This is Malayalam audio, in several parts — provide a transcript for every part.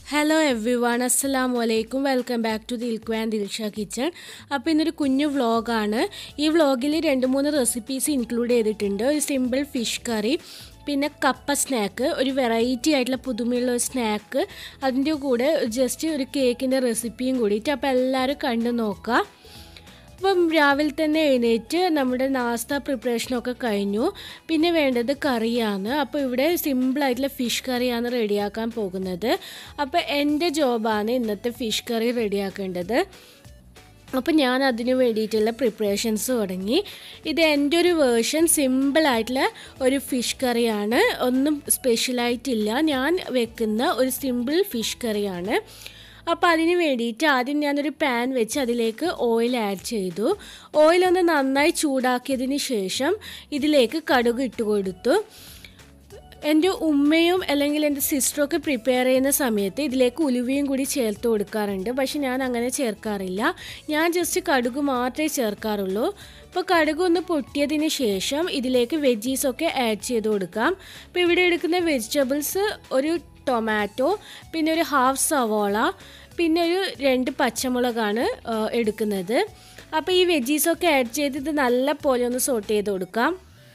ഹലോ എവ്രി വൺ അസ്സലാം വലൈക്കും welcome back to Dilku and Dilsha kitchen അപ്പോൾ ഇന്നൊരു കുഞ്ഞു വ്ളോഗാണ് ഈ വ്ളോഗിൽ രണ്ട് മൂന്ന് റെസിപ്പീസ് ഇൻക്ലൂഡ് ചെയ്തിട്ടുണ്ട് ഒരു സിമ്പിൾ ഫിഷ് കറി പിന്നെ കപ്പ സ്നാക്ക് ഒരു വെറൈറ്റി ആയിട്ടുള്ള പുതുമയുള്ള ഒരു സ്നാക്ക് അതിൻ്റെ കൂടെ ജസ്റ്റ് ഒരു കേക്കിൻ്റെ റെസിപ്പിയും കൂടിയിട്ട് അപ്പോൾ എല്ലാവരും കണ്ടു നോക്കുക അപ്പം രാവിലെ തന്നെ എഴുന്നേറ്റ് നമ്മുടെ നാസ്ത പ്രിപ്പറേഷനൊക്കെ കഴിഞ്ഞു പിന്നെ വേണ്ടത് കറിയാണ് അപ്പോൾ ഇവിടെ സിമ്പിളായിട്ടുള്ള ഫിഷ് കറിയാണ് റെഡിയാക്കാൻ പോകുന്നത് അപ്പോൾ എൻ്റെ ജോബാണ് ഇന്നത്തെ ഫിഷ് കറി റെഡിയാക്കേണ്ടത് അപ്പോൾ ഞാൻ അതിന് വേണ്ടിയിട്ടുള്ള പ്രിപ്പറേഷൻസ് തുടങ്ങി ഇത് എൻ്റെ ഒരു വേർഷൻ സിമ്പിളായിട്ടുള്ള ഒരു ഫിഷ് കറിയാണ് ഒന്നും സ്പെഷ്യലായിട്ടില്ല ഞാൻ വെക്കുന്ന ഒരു സിമ്പിൾ ഫിഷ് കറിയാണ് അപ്പോൾ അതിന് വേണ്ടിയിട്ട് ആദ്യം ഞാനൊരു പാൻ വെച്ച് അതിലേക്ക് ഓയിൽ ആഡ് ചെയ്തു ഓയിലൊന്ന് നന്നായി ചൂടാക്കിയതിന് ശേഷം ഇതിലേക്ക് കടുക് ഇട്ട് കൊടുത്തു എൻ്റെ ഉമ്മയും അല്ലെങ്കിൽ എൻ്റെ സിസ്റ്ററൊക്കെ പ്രിപ്പയർ ചെയ്യുന്ന സമയത്ത് ഇതിലേക്ക് ഉലുവയും കൂടി ചേർത്ത് കൊടുക്കാറുണ്ട് പക്ഷെ ഞാൻ അങ്ങനെ ചേർക്കാറില്ല ഞാൻ ജസ്റ്റ് കടുക് മാത്രമേ ചേർക്കാറുള്ളൂ അപ്പോൾ കടുക് ഒന്ന് പൊട്ടിയതിന് ശേഷം ഇതിലേക്ക് വെജീസൊക്കെ ആഡ് ചെയ്ത് കൊടുക്കാം അപ്പോൾ ഇവിടെ എടുക്കുന്ന വെജിറ്റബിൾസ് ഒരു ടൊമാറ്റോ പിന്നെ ഒരു ഹാഫ് സവോള പിന്നെ ഒരു രണ്ട് പച്ചമുളകാണ് എടുക്കുന്നത് അപ്പോൾ ഈ വെജീസൊക്കെ ആഡ് ചെയ്ത് ഇത് നല്ല പോലെ ഒന്ന് സോട്ട് ചെയ്ത് കൊടുക്കാം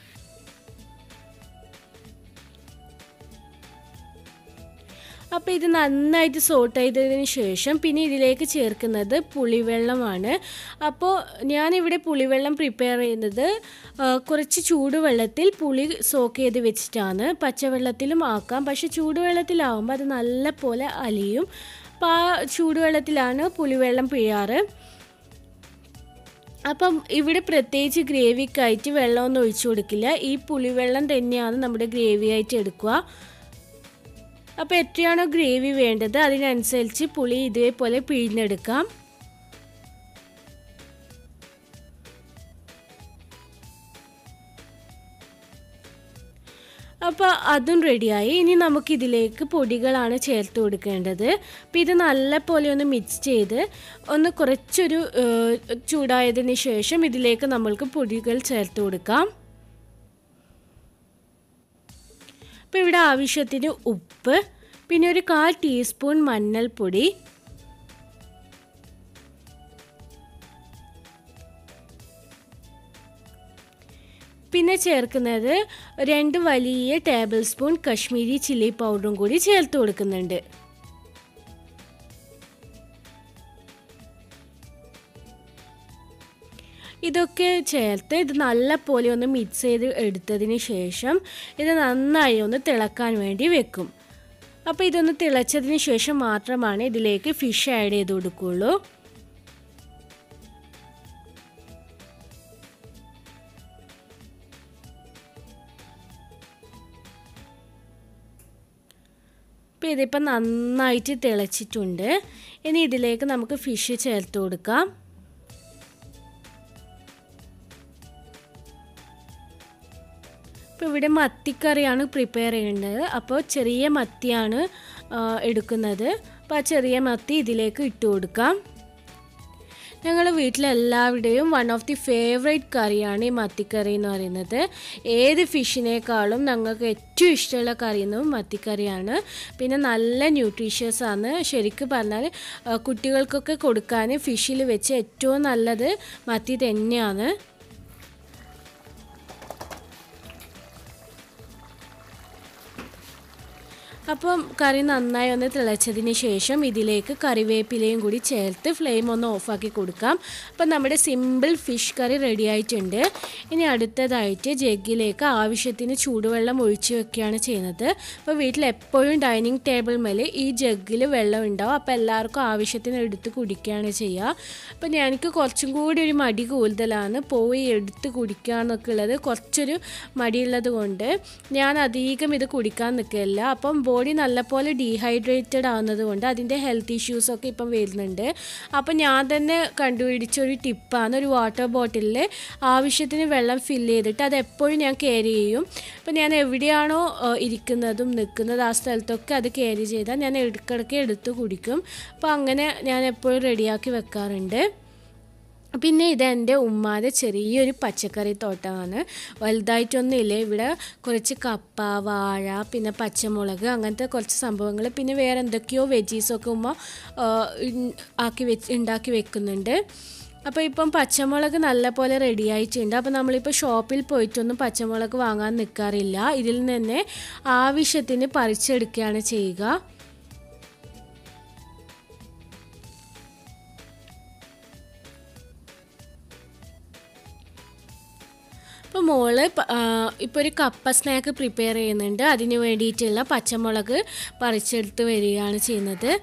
അപ്പോൾ ഇത് നന്നായിട്ട് സോട്ട് ചെയ്തതിന് ശേഷം പിന്നെ ഇതിലേക്ക് ചേർക്കുന്നത് പുളിവെള്ളമാണ് അപ്പോൾ ഞാനിവിടെ പുളിവെള്ളം പ്രിപ്പയർ ചെയ്യുന്നത് കുറച്ച് ചൂടുവെള്ളത്തിൽ പുളി സോക്ക് ചെയ്ത് വെച്ചിട്ടാണ് പച്ചവെള്ളത്തിലും ആക്കാം പക്ഷെ ചൂടുവെള്ളത്തിലാവുമ്പോൾ അത് നല്ല പോലെ അലിയും അപ്പോൾ ആ ചൂടുവെള്ളത്തിലാണ് പുളിവെള്ളം പിഴാറ് അപ്പം ഇവിടെ പ്രത്യേകിച്ച് ഗ്രേവിക്കായിട്ട് വെള്ളമൊന്നും ഒഴിച്ചു കൊടുക്കില്ല ഈ പുളിവെള്ളം തന്നെയാണ് നമ്മുടെ ഗ്രേവി ആയിട്ട് എടുക്കുക അപ്പോൾ എത്രയാണോ ഗ്രേവി വേണ്ടത് അതിനനുസരിച്ച് പുളി ഇതേപോലെ പിഴിഞ്ഞെടുക്കാം അപ്പോൾ അതും റെഡിയായി ഇനി നമുക്കിതിലേക്ക് പൊടികളാണ് ചേർത്ത് കൊടുക്കേണ്ടത് അപ്പോൾ ഇത് നല്ല പോലെ ഒന്ന് മിക്സ് ചെയ്ത് ഒന്ന് കുറച്ചൊരു ചൂടായതിന് ശേഷം ഇതിലേക്ക് നമ്മൾക്ക് പൊടികൾ ചേർത്ത് കൊടുക്കാം അപ്പോൾ ഇവിടെ ആവശ്യത്തിന് ഉപ്പ് പിന്നെ ഒരു കാൽ ടീസ്പൂൺ മഞ്ഞൾപ്പൊടി പിന്നെ ചേർക്കുന്നത് രണ്ട് വലിയ ടേബിൾ സ്പൂൺ കശ്മീരി ചില്ലി പൗഡറും കൂടി ചേർത്ത് കൊടുക്കുന്നുണ്ട് ഇതൊക്കെ ചേർത്ത് ഇത് നല്ല പോലെ ഒന്ന് മിക്സ് ചെയ്ത് എടുത്തതിന് ശേഷം ഇത് നന്നായി ഒന്ന് തിളക്കാൻ വേണ്ടി വെക്കും അപ്പോൾ ഇതൊന്ന് തിളച്ചതിന് ശേഷം മാത്രമാണ് ഇതിലേക്ക് ഫിഷ് ആഡ് ചെയ്ത് കൊടുക്കുകയുള്ളൂ അപ്പോൾ ഇതിപ്പോൾ നന്നായിട്ട് തിളച്ചിട്ടുണ്ട് ഇനി ഇതിലേക്ക് നമുക്ക് ഫിഷ് ചേർത്ത് കൊടുക്കാം ഇപ്പോൾ ഇവിടെ മത്തിക്കറിയാണ് പ്രിപ്പയർ ചെയ്യുന്നത് അപ്പോൾ ചെറിയ മത്തിയാണ് എടുക്കുന്നത് അപ്പോൾ ആ ചെറിയ മത്തി ഇതിലേക്ക് ഇട്ട് കൊടുക്കാം ഞങ്ങളുടെ വീട്ടിലെല്ലാവരുടെയും വൺ ഓഫ് ദി ഫേവറേറ്റ് കറിയാണ് ഈ മത്തിക്കറി എന്ന് പറയുന്നത് ഏത് ഫിഷിനേക്കാളും ഞങ്ങൾക്ക് ഏറ്റവും ഇഷ്ടമുള്ള കറി എന്നും മത്തിക്കറിയാണ് പിന്നെ നല്ല ന്യൂട്രീഷ്യസ് ആണ് ശരിക്കും പറഞ്ഞാൽ കുട്ടികൾക്കൊക്കെ കൊടുക്കാൻ ഫിഷിൽ വെച്ച് ഏറ്റവും നല്ലത് മത്തി തന്നെയാണ് അപ്പം കറി നന്നായി ഒന്ന് തിളച്ചതിന് ശേഷം ഇതിലേക്ക് കറിവേപ്പിലയും കൂടി ചേർത്ത് ഫ്ലെയിം ഒന്ന് ഓഫാക്കി കൊടുക്കാം അപ്പം നമ്മുടെ സിമ്പിൾ ഫിഷ് കറി റെഡി ആയിട്ടുണ്ട് ഇനി അടുത്തതായിട്ട് ജഗ്ഗിലേക്ക് ആവശ്യത്തിന് ചൂടുവെള്ളം ഒഴിച്ച് വെക്കുകയാണ് ചെയ്യുന്നത് അപ്പോൾ വീട്ടിൽ എപ്പോഴും ഡൈനിങ് ടേബിൾ മേൽ ഈ ജഗ്ഗിൽ വെള്ളം ഉണ്ടാവും അപ്പോൾ എല്ലാവർക്കും ആവശ്യത്തിന് എടുത്ത് കുടിക്കുകയാണ് ചെയ്യുക അപ്പം എനിക്ക് കുറച്ചും കൂടി ഒരു മടി കൂടുതലാണ് പോയി എടുത്ത് കുടിക്കുക എന്നൊക്കെ ഉള്ളത് കുറച്ചൊരു മടിയുള്ളത് കൊണ്ട് ഞാൻ അധികം ഇത് കുടിക്കാൻ നിൽക്കില്ല അപ്പം ബോഡി നല്ലപോലെ ഡീഹൈഡ്രേറ്റഡ് ആവുന്നത് കൊണ്ട് അതിൻ്റെ ഹെൽത്ത് ഇഷ്യൂസൊക്കെ ഇപ്പം വരുന്നുണ്ട് അപ്പം ഞാൻ തന്നെ കണ്ടുപിടിച്ച ഒരു ടിപ്പാണ് ഒരു വാട്ടർ ബോട്ടിലിൽ ആവശ്യത്തിന് വെള്ളം ഫില്ല് ചെയ്തിട്ട് അത് എപ്പോഴും ഞാൻ ക്യാരി ചെയ്യും അപ്പം ഞാൻ എവിടെയാണോ ഇരിക്കുന്നതും നിൽക്കുന്നത് ആ സ്ഥലത്തൊക്കെ അത് ക്യാരി ചെയ്താൽ ഞാൻ ഇടയ്ക്കിടയ്ക്ക് എടുത്ത് കുടിക്കും അപ്പോൾ അങ്ങനെ ഞാൻ എപ്പോഴും റെഡിയാക്കി വെക്കാറുണ്ട് പിന്നെ ഇത് എൻ്റെ ഉമ്മാൻ്റെ ചെറിയൊരു പച്ചക്കറി തോട്ടമാണ് വലുതായിട്ടൊന്നുമില്ല ഇവിടെ കുറച്ച് കപ്പ വാഴ പിന്നെ പച്ചമുളക് അങ്ങനത്തെ കുറച്ച് സംഭവങ്ങൾ പിന്നെ വേറെ എന്തൊക്കെയോ വെജീസൊക്കെ ഉമ്മ ആ, ഇൻ- ആക്കി വെച്ച് ഉണ്ടാക്കി വെക്കുന്നുണ്ട് അപ്പോൾ ഇപ്പം പച്ചമുളക് നല്ല പോലെ റെഡി ആയിട്ടുണ്ട് അപ്പോൾ നമ്മളിപ്പോൾ ഷോപ്പിൽ പോയിട്ടൊന്നും പച്ചമുളക് വാങ്ങാൻ നിൽക്കാറില്ല ഇതിൽ നിന്ന് തന്നെ ആവശ്യത്തിന് പറിച്ചെടുക്കുകയാണ് ചെയ്യുക അപ്പോൾ മോള് ഇപ്പോൾ ഒരു കപ്പ സ്നാക്ക് പ്രിപ്പയർ ചെയ്യുന്നുണ്ട് അതിന് വേണ്ടിയിട്ടുള്ള പച്ചമുളക് പറിച്ചെടുത്ത് വരികയാണ് ചെയ്യുന്നത്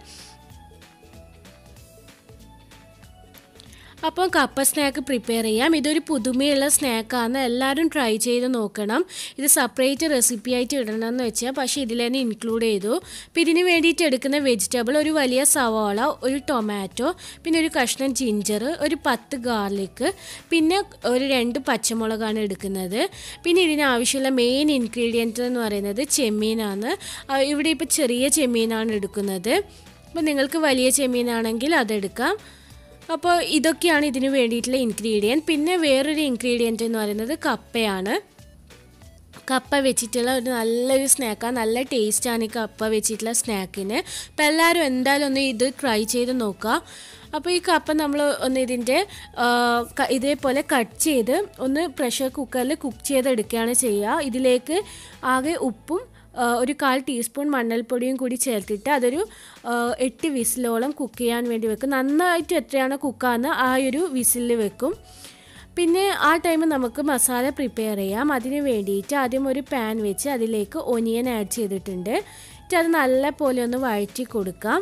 അപ്പോൾ കപ്പ സ്നാക്ക് പ്രിപ്പയർ ചെയ്യാം ഇതൊരു പുതുമയുള്ള സ്നാക്കാണ് എല്ലാവരും ട്രൈ ചെയ്ത് നോക്കണം ഇത് സെപ്പറേറ്റ് റെസിപ്പി ആയിട്ട് ഇടണമെന്ന് വെച്ചാൽ പക്ഷേ ഇതിൽ തന്നെ ഇൻക്ലൂഡ് ചെയ്തു അപ്പോൾ ഇതിന് വേണ്ടിയിട്ട് എടുക്കുന്ന വെജിറ്റബിൾ ഒരു വലിയ സവാള ഒരു ടൊമാറ്റോ പിന്നെ ഒരു കഷ്ണം ജിഞ്ചർ ഒരു പത്ത് ഗാർലിക്ക് പിന്നെ ഒരു രണ്ട് പച്ചമുളകാണ് എടുക്കുന്നത് പിന്നെ ഇതിനാവശ്യമുള്ള മെയിൻ ഇൻഗ്രീഡിയൻറ്റ് എന്ന് പറയുന്നത് ചെമ്മീനാണ് ആ, ഇവിടെ ഇപ്പോൾ ചെറിയ ചെമ്മീനാണ് എടുക്കുന്നത് അപ്പോൾ നിങ്ങൾക്ക് വലിയ ചെമ്മീനാണെങ്കിൽ അതെടുക്കാം അപ്പോൾ ഇതൊക്കെയാണ് ഇതിന് വേണ്ടിയിട്ടുള്ള ഇൻഗ്രീഡിയൻറ്റ് പിന്നെ വേറൊരു ഇൻഗ്രീഡിയൻറ്റ് എന്ന് പറയുന്നത് കപ്പയാണ് കപ്പ വെച്ചിട്ടുള്ള ഒരു നല്ലൊരു സ്നാക്കാണ് നല്ല ടേസ്റ്റാണ് ഈ കപ്പ വെച്ചിട്ടുള്ള സ്നാക്കിന് അപ്പോൾ എല്ലാവരും എന്തായാലും ഒന്ന് ഇത് ട്രൈ ചെയ്ത് നോക്കുക അപ്പോൾ ഈ കപ്പ നമ്മൾ ഒന്ന് ഇതിൻ്റെ ആ, ക- ഇതേപോലെ കട്ട് ചെയ്ത് ഒന്ന് പ്രഷർ കുക്കറിൽ കുക്ക് ചെയ്തെടുക്കുകയാണ് ചെയ്യുക ഇതിലേക്ക് ആകെ ഉപ്പും ആ, ഒരു കാൽ ടീസ്പൂൺ മഞ്ഞൾപ്പൊടിയും കൂടി ചേർത്തിട്ട് അതൊരു ആ, എട്ട് വിസിലോളം കുക്ക് ചെയ്യാൻ വേണ്ടി വെക്കും നന്നായിട്ട് എത്രയാണ് കുക്കാന്ന് ആ ഒരു വിസിലിൽ വെക്കും പിന്നെ ആ ടൈം നമുക്ക് മസാല പ്രിപ്പയർ ചെയ്യാം അതിന് വേണ്ടിയിട്ട് ആദ്യം ഒരു പാൻ വെച്ച് അതിലേക്ക് ഒനിയൻ ആഡ് ചെയ്തിട്ടുണ്ട് എന്നിട്ട് അത് നല്ല പോലെ ഒന്ന് വഴറ്റി കൊടുക്കാം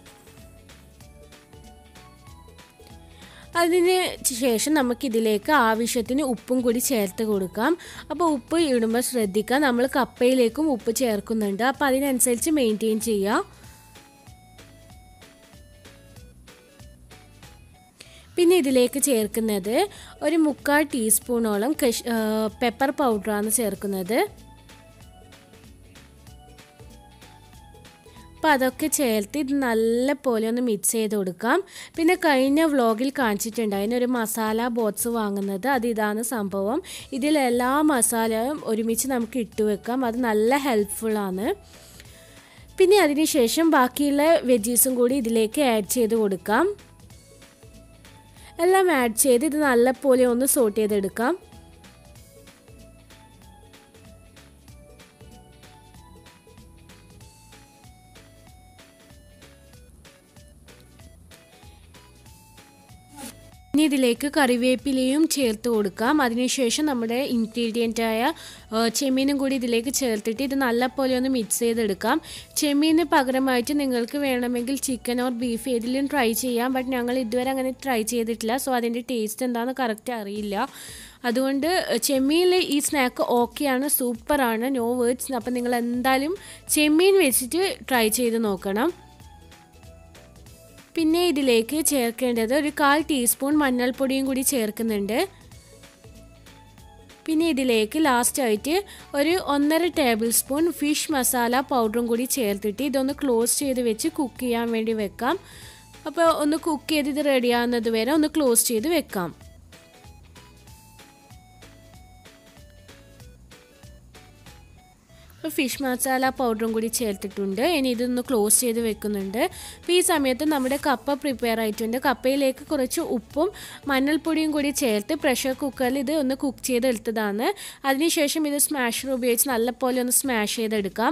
അതിന് ശേഷം നമുക്കിതിലേക്ക് ആവശ്യത്തിന് ഉപ്പും കൂടി ചേർത്ത് കൊടുക്കാം അപ്പോൾ ഉപ്പ് ഇടുമ്പോൾ ശ്രദ്ധിക്കുക നമ്മൾ കപ്പയിലേക്കും ഉപ്പ് ചേർക്കുന്നുണ്ട് അപ്പോൾ അതിനനുസരിച്ച് മെയിൻറ്റെയിൻ ചെയ്യുക പിന്നെ ഇതിലേക്ക് ചേർക്കുന്നത് ഒരു മുക്കാൽ ടീസ്പൂണോളം കഷ് പെപ്പർ പൗഡറാണ് ചേർക്കുന്നത് അപ്പോൾ അതൊക്കെ ചേർത്ത് ഇത് നല്ല പോലെ ഒന്ന് മിക്സ് ചെയ്ത് കൊടുക്കാം പിന്നെ കഴിഞ്ഞ വ്ളോഗിൽ കാണിച്ചിട്ടുണ്ടായിരുന്നു ഒരു മസാല ബോക്സ് വാങ്ങുന്നത് അത് ഇതാണ് സംഭവം ഇതിൽ എല്ലാ മസാലയും ഒരുമിച്ച് നമുക്ക് ഇട്ട് വെക്കാം അത് നല്ല ഹെൽപ്ഫുള്ളാണ് പിന്നെ അതിന് ശേഷം ബാക്കിയുള്ള വെജീസും കൂടി ഇതിലേക്ക് ആഡ് ചെയ്ത് കൊടുക്കാം എല്ലാം ആഡ് ചെയ്ത് ഇത് നല്ല പോലെ ഒന്ന് സോട്ട് ചെയ്തെടുക്കാം ഇനി ഇതിലേക്ക് കറിവേപ്പിലയും ചേർത്ത് കൊടുക്കാം അതിനുശേഷം നമ്മുടെ ഇൻഗ്രീഡിയൻ്റ് ആയ ആ, ചെമ്മീനും കൂടി ഇതിലേക്ക് ചേർത്തിട്ട് ഇത് നല്ല പോലെ ഒന്ന് മിക്സ് ചെയ്തെടുക്കാം ചെമ്മീന് പകരമായിട്ട് നിങ്ങൾക്ക് വേണമെങ്കിൽ ചിക്കൻ ഓർ ബീഫ് ഏതിലും ട്രൈ ചെയ്യാം ബട്ട് ഞങ്ങൾ ഇതുവരെ അങ്ങനെ ട്രൈ ചെയ്തിട്ടില്ല സോ അതിൻ്റെ ടേസ്റ്റ് എന്താണെന്ന് കറക്റ്റ് അറിയില്ല അതുകൊണ്ട് ചെമ്മീനിൽ ഈ സ്നാക്ക് ഓക്കെയാണ് സൂപ്പറാണ് നോ വേർഡ്സ് അപ്പം നിങ്ങൾ എന്തായാലും ചെമ്മീൻ വെച്ചിട്ട് ട്രൈ ചെയ്ത് നോക്കണം പിന്നെ ഇതിലേക്ക് ചേർക്കേണ്ടത് ഒരു കാൽ ടീസ്പൂൺ മഞ്ഞൾപ്പൊടിയും കൂടി ചേർക്കുന്നുണ്ട് പിന്നെ ഇതിലേക്ക് ലാസ്റ്റായിട്ട് ഒരു ഒന്നര ടേബിൾ സ്പൂൺ ഫിഷ് മസാല പൗഡറും കൂടി ചേർത്തിട്ട് ഇതൊന്ന് ക്ലോസ് ചെയ്ത് വെച്ച് കുക്ക് ചെയ്യാൻ വേണ്ടി വെക്കാം അപ്പോൾ ഒന്ന് കുക്ക് ചെയ്ത് ഇത് റെഡിയാകുന്നത് വരെ ഒന്ന് ക്ലോസ് ചെയ്ത് വെക്കാം അപ്പോൾ ഫിഷ് മസാല പൗഡറും കൂടി ചേർത്തിട്ടുണ്ട് ഇനി ഇതൊന്ന് ക്ലോസ് ചെയ്ത് വെക്കുന്നുണ്ട് അപ്പോൾ ഈ സമയത്ത് നമ്മുടെ കപ്പ പ്രിപ്പയർ ആയിട്ടുണ്ട് കപ്പയിലേക്ക് കുറച്ച് ഉപ്പും മഞ്ഞൾപ്പൊടിയും കൂടി ചേർത്ത് പ്രഷർ കുക്കറിൽ ഇത് ഒന്ന് കുക്ക് ചെയ്തെടുത്തതാണ് അതിനുശേഷം ഇത് സ്മാഷർ ഉപയോഗിച്ച് നല്ലപോലെ ഒന്ന് സ്മാഷ് ചെയ്തെടുക്കാം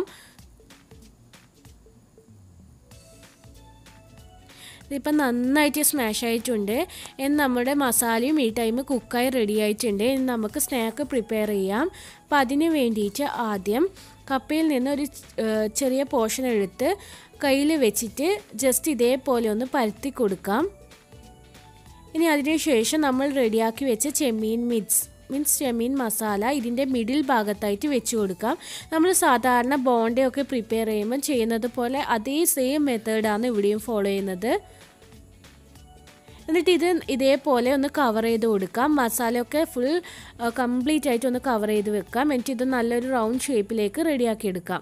ഇതിപ്പം നന്നായിട്ട് സ്മാഷ് ആയിട്ടുണ്ട് ഇനി നമ്മുടെ മസാലയും ഈ ടൈം കുക്കായി റെഡി ആയിട്ടുണ്ട് ഇനി നമുക്ക് സ്നാക്ക് പ്രിപ്പയർ ചെയ്യാം അപ്പം അതിന് വേണ്ടിയിട്ട് ആദ്യം കപ്പയിൽ നിന്ന് ഒരു ഏഹ്, ചെറിയ പോർഷൻ എടുത്ത് കയ്യിൽ വെച്ചിട്ട് ജസ്റ്റ് ഇതേപോലെ ഒന്ന് പരത്തി കൊടുക്കാം ഇനി അതിന് ശേഷം നമ്മൾ റെഡിയാക്കി വെച്ച ചെമ്മീൻ മിക്സ് മീൻസ് ചെമ്മീൻ മസാല ഇതിൻ്റെ മിഡിൽ ഭാഗത്തായിട്ട് വെച്ച് കൊടുക്കാം നമ്മൾ സാധാരണ ബോണ്ടയൊക്കെ പ്രിപ്പയർ ചെയ്യുമ്പോൾ ചെയ്യുന്നത് പോലെ അതേ സെയിം മെത്തേഡാണ് ഇവിടെയും ഫോളോ ചെയ്യുന്നത് എന്നിട്ട് ഇത് ഇതേപോലെ ഒന്ന് കവർ ചെയ്ത് കൊടുക്കാം മസാലയൊക്കെ ഫുൾ കംപ്ലീറ്റ് ആയിട്ട് ഒന്ന് കവർ ചെയ്ത് വെക്കാം എന്നിട്ട് ഇത് നല്ലൊരു റൗണ്ട് ഷേപ്പിലേക്ക് റെഡിയാക്കി എടുക്കാം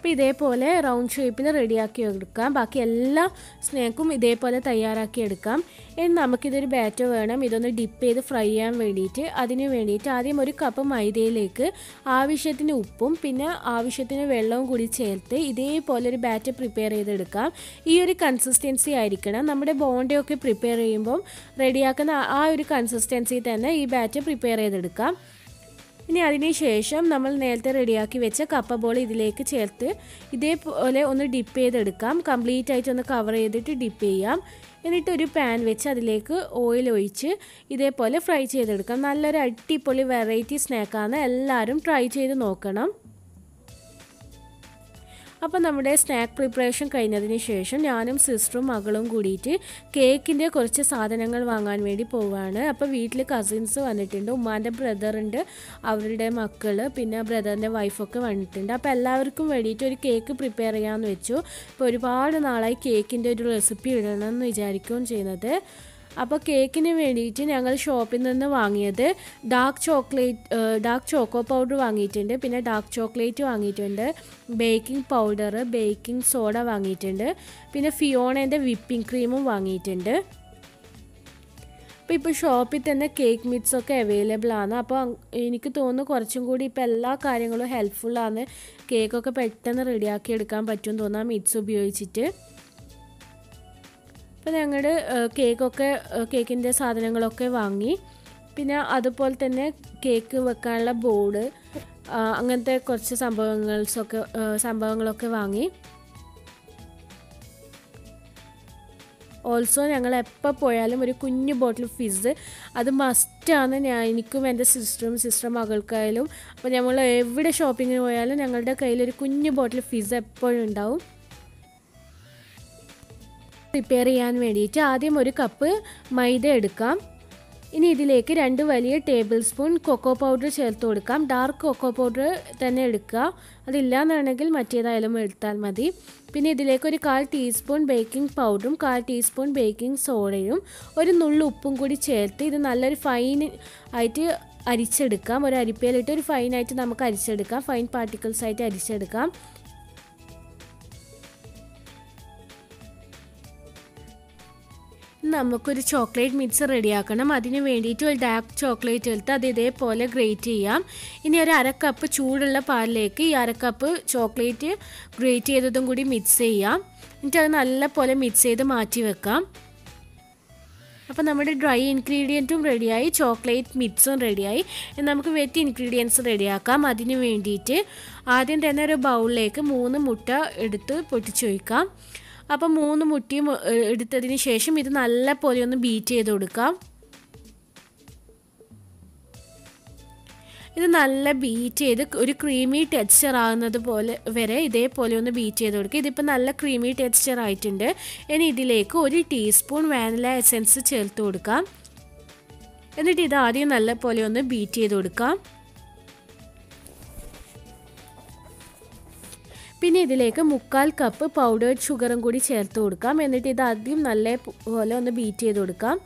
അപ്പോൾ ഇതേപോലെ റൗണ്ട് ഷേപ്പിൽ റെഡിയാക്കി എടുക്കാം ബാക്കി എല്ലാ സ്നാക്കും ഇതേപോലെ തയ്യാറാക്കി എടുക്കാം ഇനി നമുക്കിതൊരു ബാറ്റർ വേണം ഇതൊന്ന് ഡിപ്പ് ചെയ്ത് ഫ്രൈ ചെയ്യാൻ വേണ്ടിയിട്ട് അതിന് വേണ്ടിയിട്ട് ആദ്യം ഒരു കപ്പ് മൈദയിലേക്ക് ആവശ്യത്തിന് ഉപ്പും പിന്നെ ആവശ്യത്തിന് വെള്ളവും കൂടി ചേർത്ത് ഇതേപോലെ ഒരു ബാറ്റർ പ്രിപ്പയർ ചെയ്തെടുക്കാം ഈ ഒരു കൺസിസ്റ്റൻസി ആയിരിക്കണം നമ്മുടെ ബോണ്ടയൊക്കെ പ്രിപ്പയർ ചെയ്യുമ്പം റെഡിയാക്കുന്ന ആ ഒരു കൺസിസ്റ്റൻസി തന്നെ ഈ ബാറ്റർ പ്രിപ്പയർ ചെയ്തെടുക്കാം ഇനി അതിന് ശേഷം നമ്മൾ നേരത്തെ റെഡിയാക്കി വെച്ച കപ്പ ബോൾ ഇതിലേക്ക് ചേർത്ത് ഇതേപോലെ ഒന്ന് ഡിപ്പ് ചെയ്തെടുക്കാം കംപ്ലീറ്റ് ആയിട്ട് ഒന്ന് കവർ ചെയ്തിട്ട് ഡിപ്പ് ചെയ്യാം എന്നിട്ട് ഒരു പാൻ വെച്ച് അതിലേക്ക് ഓയിൽ ഒഴിച്ച് ഇതേപോലെ ഫ്രൈ ചെയ്തെടുക്കാം നല്ലൊരു അടിപൊളി വെറൈറ്റി സ്നാക്കാണ് എല്ലാവരും ട്രൈ ചെയ്ത് നോക്കണം അപ്പോൾ നമ്മുടെ സ്നാക്ക് പ്രിപ്പറേഷൻ കഴിഞ്ഞതിന് ശേഷം ഞാനും സിസ്റ്ററും മകളും കൂടിയിട്ട് കേക്കിൻ്റെ കുറച്ച് സാധനങ്ങൾ വാങ്ങാൻ വേണ്ടി പോവുകയാണ് അപ്പോൾ വീട്ടിൽ കസിൻസ് വന്നിട്ടുണ്ട് ഉമ്മാൻ്റെ ബ്രദറുണ്ട് അവരുടെ മക്കൾ പിന്നെ ബ്രദറിൻ്റെ വൈഫൊക്കെ വന്നിട്ടുണ്ട് അപ്പോൾ എല്ലാവർക്കും വേണ്ടിയിട്ട് ഒരു കേക്ക് പ്രിപ്പയർ ചെയ്യാമെന്ന് വെച്ചു ഇപ്പോൾ ഒരുപാട് നാളായി കേക്കിൻ്റെ ഒരു റെസിപ്പി ഇടണം എന്ന് വിചാരിക്കുകയും ചെയ്യുന്നത് അപ്പോൾ കേക്കിന് വേണ്ടിയിട്ട് ഞങ്ങൾ ഷോപ്പിൽ നിന്ന് വാങ്ങിയത് dark chocolate dark choco powder വാങ്ങിയിട്ടുണ്ട് പിന്നെ ഡാർക്ക് ചോക്ലേറ്റ് വാങ്ങിയിട്ടുണ്ട് ബേക്കിംഗ് പൗഡർ ബേക്കിംഗ് സോഡ വാങ്ങിയിട്ടുണ്ട് പിന്നെ ഫിയോണേൻ്റെ വിപ്പിംഗ് ക്രീമും വാങ്ങിയിട്ടുണ്ട് അപ്പോൾ ഇപ്പോൾ ഷോപ്പിൽ തന്നെ കേക്ക് മിക്സ് ഒക്കെ അവൈലബിൾ ആണ് അപ്പോൾ എനിക്ക് തോന്നുന്നു കുറച്ചും കൂടി ഇപ്പോൾ എല്ലാ കാര്യങ്ങളും ഹെൽപ്ഫുള്ളാണ് കേക്കൊക്കെ പെട്ടെന്ന് റെഡിയാക്കി എടുക്കാൻ പറ്റും തോന്നുന്നു ആ മിക്സ് ഉപയോഗിച്ചിട്ട് അപ്പോൾ ഞങ്ങളുടെ കേക്കൊക്കെ കേക്കിൻ്റെ സാധനങ്ങളൊക്കെ വാങ്ങി പിന്നെ അതുപോലെ തന്നെ കേക്ക് വെക്കാനുള്ള ബോർഡ് അങ്ങനത്തെ കുറച്ച് സംഭവങ്ങൾസൊക്കെ സംഭവങ്ങളൊക്കെ വാങ്ങി ഓൾസോ ഞങ്ങൾ എപ്പോൾ പോയാലും ഒരു കുഞ്ഞു ബോട്ടിൽ ഫിസ് അത് മസ്റ്റാണ് ഞാൻ എനിക്കും എൻ്റെ സിസ്റ്ററും സിസ്റ്റർ മകൾക്കായാലും അപ്പോൾ നമ്മൾ എവിടെ ഷോപ്പിങ്ങിന് പോയാലും ഞങ്ങളുടെ കയ്യിൽ ഒരു കുഞ്ഞു ബോട്ടിൽ ഫിസ് എപ്പോഴും ഉണ്ടാവും പ്രിപ്പയർ ചെയ്യാൻ വേണ്ടിയിട്ട് ആദ്യം ഒരു കപ്പ് മൈദ എടുക്കാം ഇനി ഇതിലേക്ക് രണ്ട് വലിയ ടേബിൾ സ്പൂൺ കൊക്കോ പൗഡർ ചേർത്ത് കൊടുക്കാം ഡാർക്ക് കൊക്കോ പൗഡർ തന്നെ എടുക്കുക അതില്ലാന്നാണെങ്കിൽ മറ്റേതായാലും എടുത്താൽ മതി പിന്നെ ഇതിലേക്ക് ഒരു കാൽ ടീസ്പൂൺ ബേക്കിംഗ് പൗഡറും കാൽ ടീസ്പൂൺ ബേക്കിംഗ് സോഡയും ഒരു നുള്ളു ഉപ്പും കൂടി ചേർത്ത് ഇത് നല്ലൊരു ഫൈൻ ആയിട്ട് അരിച്ചെടുക്കാം ഒരു അരിപ്പയിലിട്ട് ഒരു ഫൈനായിട്ട് നമുക്ക് അരിച്ചെടുക്കാം ഫൈൻ പാർട്ടിക്കിൾസ് ആയിട്ട് അരിച്ചെടുക്കാം നമുക്കൊരു ചോക്ലേറ്റ് മിക്സ് റെഡിയാക്കണം അതിന് വേണ്ടിയിട്ട് ഒരു ഡാർക്ക് ചോക്ലേറ്റ് എടുത്ത് അത് ഇതേപോലെ ഗ്രേറ്റ് ചെയ്യാം ഇനി ഒരു അര കപ്പ് ചൂടുള്ള പാലിലേക്ക് ഈ അര കപ്പ് ചോക്ലേറ്റ് ഗ്രേറ്റ് ചെയ്തതും കൂടി മിക്സ് ചെയ്യാം എന്നിട്ട് അത് നല്ല പോലെ മിക്സ് ചെയ്ത് മാറ്റി വെക്കാം അപ്പോൾ നമ്മുടെ ഡ്രൈ ഇൻഗ്രീഡിയൻറ്റും റെഡിയായി ചോക്ലേറ്റ് മിക്സും റെഡിയായി നമുക്ക് വെറ്റ് ഇൻഗ്രീഡിയൻസ് റെഡിയാക്കാം അതിന് വേണ്ടിയിട്ട് ആദ്യം തന്നെ ഒരു ബൗളിലേക്ക് മൂന്ന് മുട്ട എടുത്ത് പൊട്ടിച്ചു വയ്ക്കാം അപ്പോൾ മൂന്ന് മുട്ടിയും എടുത്തതിന് ശേഷം ഇത് നല്ല പോലെ ഒന്ന് ബീറ്റ് ചെയ്ത് കൊടുക്കാം ഇത് നല്ല ബീറ്റ് ചെയ്ത് ഒരു ക്രീമി ടെക്സ്ചർ ആകുന്നത് പോലെ വരെ ഇതേപോലെ ഒന്ന് ബീറ്റ് ചെയ്ത് കൊടുക്കുക ഇതിപ്പോൾ നല്ല ക്രീമി ടെക്സ്ചർ ആയിട്ടുണ്ട് ഇനി ഇതിലേക്ക് ഒരു ടീസ്പൂൺ വാനില എസെൻസ് ചേർത്ത് കൊടുക്കാം എന്നിട്ട് ഇത് ആദ്യം നല്ല പോലെ ഒന്ന് ബീറ്റ് ചെയ്ത് കൊടുക്കാം പിന്നെ ഇതിലേക്ക് മുക്കാൽ കപ്പ് പൗഡേർഡ് ഷുഗറും കൂടി ചേർത്ത് കൊടുക്കാം എന്നിട്ട് ഇത് ആദ്യം നല്ല പോലെ ഒന്ന് ബീറ്റ് ചെയ്ത് കൊടുക്കാം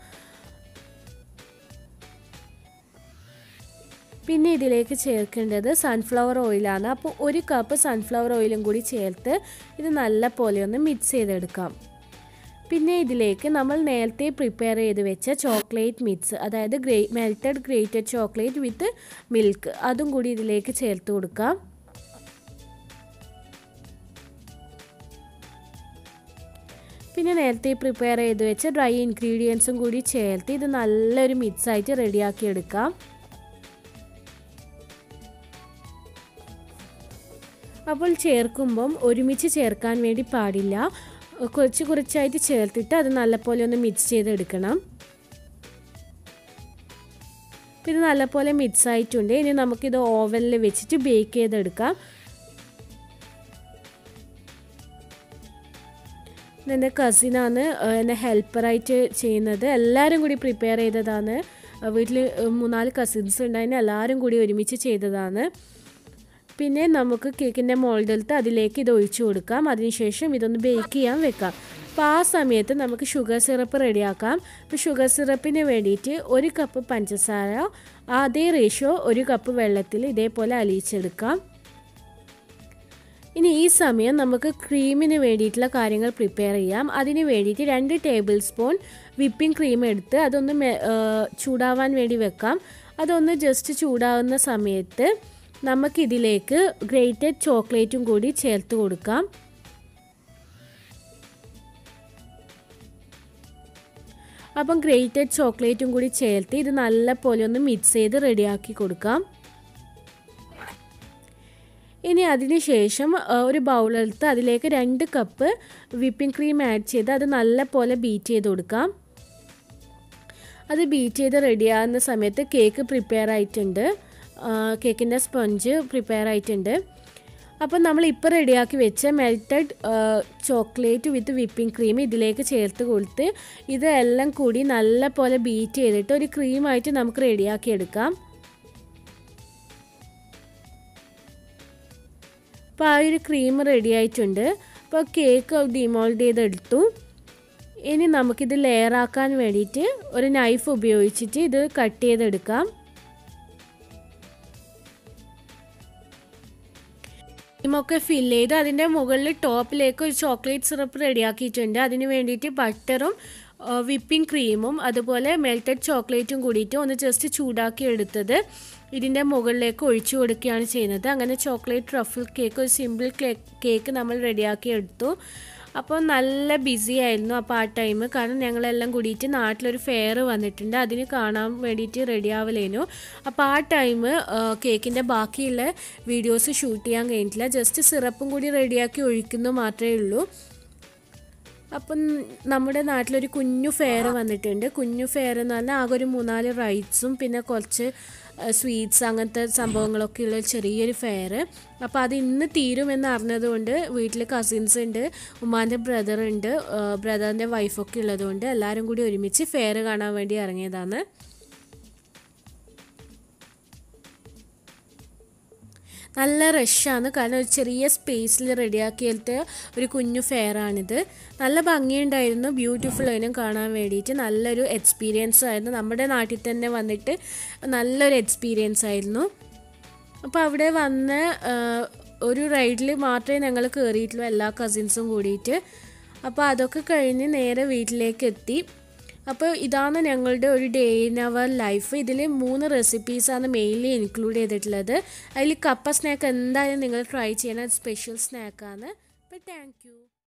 പിന്നെ ഇതിലേക്ക് ചേർക്കേണ്ടത് സൺഫ്ലവർ ഓയിലാണ് അപ്പോൾ ഒരു കപ്പ് സൺഫ്ലവർ ഓയിലും കൂടി ചേർത്ത് ഇത് നല്ല പോലെ ഒന്ന് മിക്സ് ചെയ്തെടുക്കാം പിന്നെ ഇതിലേക്ക് നമ്മൾ നേരത്തെ പ്രിപ്പയർ ചെയ്ത് വെച്ച ചോക്ലേറ്റ് മിക്സ് അതായത് ഗ്രേ melted grated chocolate with milk അതും കൂടി ഇതിലേക്ക് ചേർത്ത് കൊടുക്കാം പിന്നെ നേരത്തെ പ്രിപ്പയർ ചെയ്ത് വെച്ച ഡ്രൈ ഇൻഗ്രീഡിയൻസും കൂടി ചേർത്ത് ഇത് നല്ലൊരു മിക്സായിട്ട് റെഡിയാക്കി എടുക്കാം അപ്പോൾ ചേർക്കുമ്പം ഒരുമിച്ച് ചേർക്കാൻ വേണ്ടി പാടില്ല കുറച്ച് കുറച്ചായിട്ട് ചേർത്തിട്ട് അത് നല്ലപോലെ ഒന്ന് മിക്സ് ചെയ്തെടുക്കണം പിന്നെ നല്ലപോലെ മിക്സ് ആയിട്ടുണ്ട് ഇനി നമുക്കിത് ഓവനിൽ വെച്ചിട്ട് ബേക്ക് ചെയ്തെടുക്കാം എൻ്റെ കസിനാണ് എന്നെ ഹെൽപ്പറായിട്ട് ചെയ്യുന്നത് എല്ലാവരും കൂടി പ്രിപ്പയർ ചെയ്തതാണ് വീട്ടിൽ മൂന്നാല് കസിൻസ് ഉണ്ടായിരുന്നു എല്ലാവരും കൂടി ഒരുമിച്ച് ചെയ്തതാണ് പിന്നെ നമുക്ക് കേക്കിൻ്റെ മോൾഡിലത്തെ അതിലേക്ക് ഇത് ഒഴിച്ചു കൊടുക്കാം അതിനുശേഷം ഇതൊന്ന് ബേക്ക് ചെയ്യാൻ വെക്കാം അപ്പോൾ ആ സമയത്ത് നമുക്ക് ഷുഗർ സിറപ്പ് റെഡിയാക്കാം അപ്പോൾ ഷുഗർ സിറപ്പിന് വേണ്ടിയിട്ട് ഒരു കപ്പ് പഞ്ചസാര അതേ റേഷ്യോ ഒരു കപ്പ് വെള്ളത്തിൽ ഇതേപോലെ അലിയിച്ചെടുക്കാം ഇനി ഈ സമയം നമുക്ക് ക്രീമിന് വേണ്ടിയിട്ടുള്ള കാര്യങ്ങൾ പ്രിപ്പയർ ചെയ്യാം അതിന് വേണ്ടിയിട്ട് രണ്ട് ടേബിൾ സ്പൂൺ വിപ്പിംഗ് ക്രീം എടുത്ത് അതൊന്ന് മെ- ആ, ചൂടാവാൻ വേണ്ടി വെക്കാം അതൊന്ന് ജസ്റ്റ് ചൂടാവുന്ന സമയത്ത് നമുക്കിതിലേക്ക് ഗ്രേറ്റഡ് ചോക്ലേറ്റും കൂടി ചേർത്ത് കൊടുക്കാം അപ്പം ഗ്രേറ്റഡ് ചോക്ലേറ്റും കൂടി ചേർത്ത് ഇത് നല്ല പോലെ ഒന്ന് മിക്സ് ചെയ്ത് റെഡിയാക്കി കൊടുക്കാം ഇനി അതിന് ശേഷം ആ, ഒരു ബൗളെടുത്ത് അതിലേക്ക് രണ്ട് കപ്പ് വിപ്പിംഗ് ക്രീം ആഡ് ചെയ്ത് അത് നല്ല പോലെ ബീറ്റ് ചെയ്ത് കൊടുക്കാം അത് ബീറ്റ് ചെയ്ത് റെഡിയാകുന്ന സമയത്ത് കേക്ക് പ്രിപ്പയർ ആയിട്ടുണ്ട് കേക്കിൻ്റെ സ്പഞ്ച് പ്രിപ്പയർ ആയിട്ടുണ്ട് അപ്പം നമ്മൾ ഇപ്പോൾ റെഡിയാക്കി വെച്ച melted chocolate with whipping cream ഇതിലേക്ക് ചേർത്ത് കൊടുത്ത് ഇതെല്ലാം കൂടി നല്ല പോലെ ബീറ്റ് ചെയ്തിട്ട് ഒരു ക്രീമായിട്ട് നമുക്ക് റെഡിയാക്കി എടുക്കാം അപ്പോൾ ആ ഒരു ക്രീം റെഡി ആയിട്ടുണ്ട് അപ്പോൾ കേക്ക് ഡിമോൾഡ് ചെയ്തെടുത്തു ഇനി നമുക്കിത് ലെയർ ആക്കാൻ വേണ്ടിയിട്ട് ഒരു നൈഫ് ഉപയോഗിച്ചിട്ട് ഇത് കട്ട് ചെയ്തെടുക്കാം ക്രീമൊക്കെ ഫില്ല് ചെയ്ത് അതിൻ്റെ മുകളിൽ ടോപ്പിലേക്ക് ഒരു ചോക്ലേറ്റ് സിറപ്പ് റെഡിയാക്കിയിട്ടുണ്ട് അതിന് വേണ്ടിയിട്ട് ബട്ടറും വിപ്പിംഗ് ക്രീമും അതുപോലെ മെൽറ്റഡ് ചോക്ലേറ്റും കൂടിയിട്ട് ഒന്ന് ജസ്റ്റ് ചൂടാക്കി എടുത്തത് ഇതിൻ്റെ മുകളിലേക്ക് ഒഴിച്ചു കൊടുക്കുകയാണ് ചെയ്യുന്നത് അങ്ങനെ ചോക്ലേറ്റ് ട്രഫിൾ കേക്ക് ഒരു സിമ്പിൾ കേക്ക് നമ്മൾ റെഡിയാക്കി എടുത്തു അപ്പോൾ നല്ല ബിസി ആയിരുന്നു അപ്പോൾ ആ ടൈം കാരണം ഞങ്ങളെല്ലാം കൂടിയിട്ട് നാട്ടിലൊരു ഫെയർ വന്നിട്ടുണ്ട് അതിന് കാണാൻ വേണ്ടിയിട്ട് റെഡി ആവലേനു അപ്പോൾ ആ ടൈം കേക്കിൻ്റെ ബാക്കിയുള്ള വീഡിയോസ് ഷൂട്ട് ചെയ്യാൻ കഴിഞ്ഞിട്ടില്ല ജസ്റ്റ് സിറപ്പും കൂടി റെഡിയാക്കി ഒഴിക്കുന്നു മാത്രമേ ഉള്ളൂ അപ്പം നമ്മുടെ നാട്ടിലൊരു കുഞ്ഞു ഫെയർ വന്നിട്ടുണ്ട് കുഞ്ഞു ഫെയർ എന്ന് പറഞ്ഞാൽ ആകെ ഒരു മൂന്നാല് റൈറ്റ്സും പിന്നെ കുറച്ച് സ്വീറ്റ്സ് അങ്ങനത്തെ സംഭവങ്ങളൊക്കെ ഉള്ള ഒരു ചെറിയൊരു ഫെയർ അപ്പോൾ അത് ഇന്ന് തീരുമെന്ന് അറിഞ്ഞതുകൊണ്ട് വീട്ടിൽ കസിൻസ് ഉണ്ട് ഉമ്മാൻ്റെ ബ്രദർ ഉണ്ട് ബ്രദറിൻ്റെ വൈഫൊക്കെ ഉള്ളതുകൊണ്ട് എല്ലാവരും കൂടി ഒരുമിച്ച് ഫെയർ കാണാൻ വേണ്ടി ഇറങ്ങിയതാണ് നല്ല റഷാണ് കാരണം ഒരു ചെറിയ സ്പേസിൽ റെഡിയാക്കിയിട്ട് ഒരു കുഞ്ഞു ഫെയറാണിത് നല്ല ഭംഗിയുണ്ടായിരുന്നു ബ്യൂട്ടിഫുൾ അതിനും കാണാൻ വേണ്ടിയിട്ട് നല്ലൊരു എക്സ്പീരിയൻസ് ആയിരുന്നു നമ്മുടെ നാട്ടിൽ തന്നെ വന്നിട്ട് നല്ലൊരു എക്സ്പീരിയൻസ് ആയിരുന്നു അപ്പോൾ അവിടെ വന്ന് ആ, ഒരു റൈഡിൽ മാത്രമേ ഞങ്ങൾ കയറിയിട്ടുള്ളൂ എല്ലാ കസിൻസും കൂടിയിട്ട് അപ്പോൾ അതൊക്കെ കഴിഞ്ഞ് നേരെ വീട്ടിലേക്ക് എത്തി അപ്പോൾ ഇതാണ് ഞങ്ങളുടെ ഒരു ഡേ ഇൻ അവർ ലൈഫ് ഇതിൽ മൂന്ന് റെസിപ്പീസാണ് മെയിൻലി ഇൻക്ലൂഡ് ചെയ്തിട്ടുള്ളത് അതിൽ കപ്പ സ്നാക്ക് എന്തായാലും നിങ്ങൾ ട്രൈ ചെയ്യണം സ്പെഷ്യൽ സ്നാക്കാണ് അപ്പോൾ താങ്ക് യു